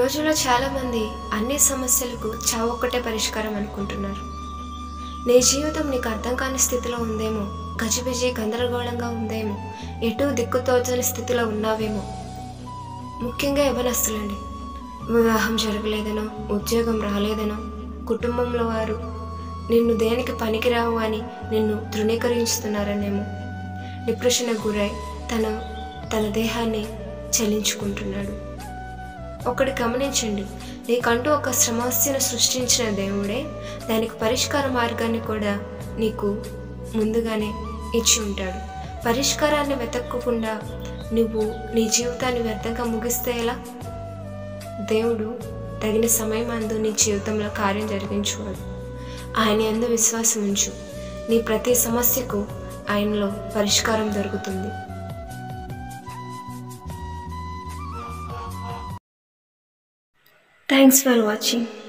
రోజుల్లో చాలామంది అన్ని సమస్యలకు చావు ఒక్కటే పరిష్కారం అనుకుంటున్నారు నీ జీవితం నీకు అర్థం కాని స్థితిలో ఉందేమో గజిబిజి గందరగోళంగా ఉందేమో ఎటు దిక్కుతోచని స్థితిలో ఉన్నావేమో ముఖ్యంగా యవనస్తులండి వివాహం జరగలేదనో ఉద్యోగం రాలేదనో కుటుంబంలో వారు నిన్ను దేనికి పనికిరావు అని నిన్ను తృణీకరించుతున్నారనేమో డిప్రెషన్కి గురై తన తన దేహాన్ని చలించుకుంటున్నాడు ఒకటి గమనించండి నీకంటూ ఒక సమస్యను సృష్టించిన దేవుడే దానికి పరిష్కార మార్గాన్ని కూడా నీకు ముందుగానే ఇచ్చి ఉంటాడు పరిష్కారాన్ని వెతక్కకుండా నువ్వు నీ జీవితాన్ని వ్యర్థంగా ముగిస్తే ఎలా దేవుడు తగిన సమయం అందు నీ జీవితంలో కార్యం జరిగించువాడు ఆయన అందు విశ్వాసం ఉంచు నీ ప్రతి సమస్యకు ఆయనలో పరిష్కారం దొరుకుతుంది థ్యాంక్స్ ఫర్ వాచింగ్